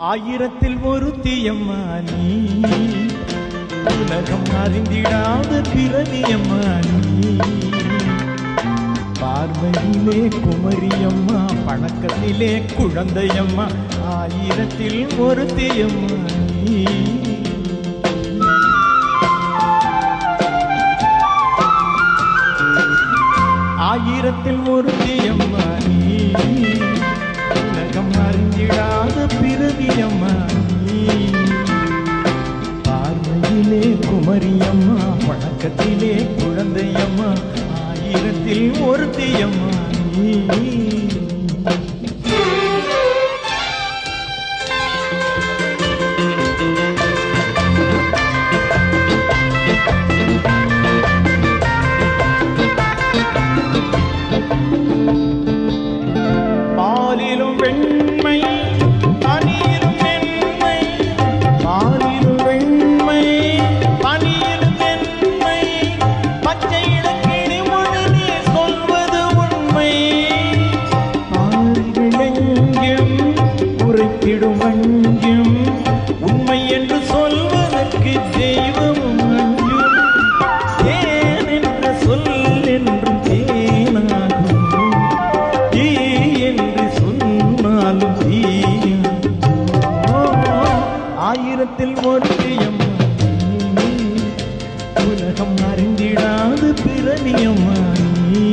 ஆயிரத்தில் ஒரு தீயம்மா நீ உலகம் அறிந்திடாத பிறவியம்மா நீ பார்வையிலே குமரியம்மா பணக்கத்திலே குழந்தையம்மா ஆயிரத்தில் ஒரு தீயம்மா நீ ஆயிரத்தில் ஒரு தீயம்மா நீ உலகம் அறிந்திடாத பிறவியம்மா நீ பார்வையிலே குமரியம்மா பழக்கத்திலே குழந்தையம்மா ஆயிரத்தில் ஒரு தீயம்மா நீ பாலிலும் வெண்மை பனியிலும் வெண்மை பாலிலும் வெண்மை பனியிலும் வெண்மை பச்சை இளங்கிளி மொழி சொல்வது உண்மை ஆண்களெங்கும் உரைத்திடும் வஞ்சும் உண்மை என்று சொல்வதற்கு தெய்வமும் அஞ்சும் தேன் என்ற சொல் என்றும் தேனாகும் தீ என்று சொன்னாலும் தீயும் ஆயிரத்தில் ஒற்றியம்மா நீ. உலகம் அறிந்திடாது பிறவியம்மா நீ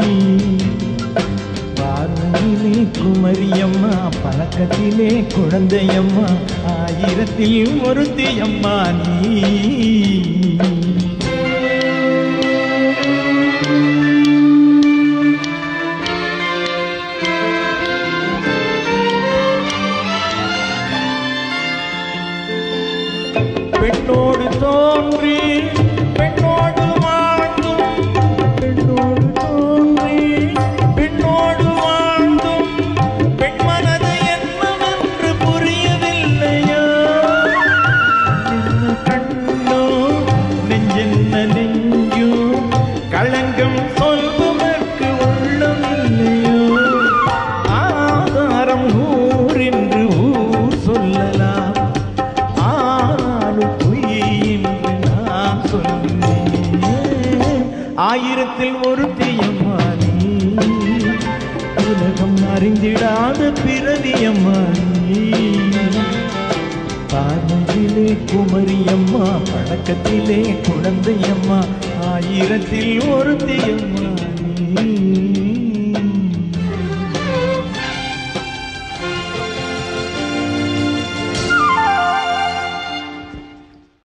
பார்வையிலே குமரியம்மா பழக்கத்திலே குழந்தையம்மா ஆயிரத்தில் ஒருத்தியம்மா நீ பெண்ணோடு தோன்றி பெண்ணோடு வாழ்ந்தும் பெண்ணோடு தோன்றி பெண்ணோடு வாழ்ந்தும் பெண் மனது என்னவென்று புரியவில்லையா என்ன கண்ணோ நெஞ்சென்ன நெஞ்சோ களங்கம் சொல்வதற்கு உள்ளமில்லையோ ஆதாரம் ஊர் என்று ஊர் சொல்லலாம் ஆனாலும் பொய் என்று நான் சொன்னேன் ஆயிரத்தில் ஒரு தீயம்மா நீ உலகம் அறிந்திடாத பிறவியம்மா நீ பார்வையிலே குமரியம்மா பழக்கத்திலே குழந்தையம்மா ஆயிரத்தில் ஒரு தீயம்மா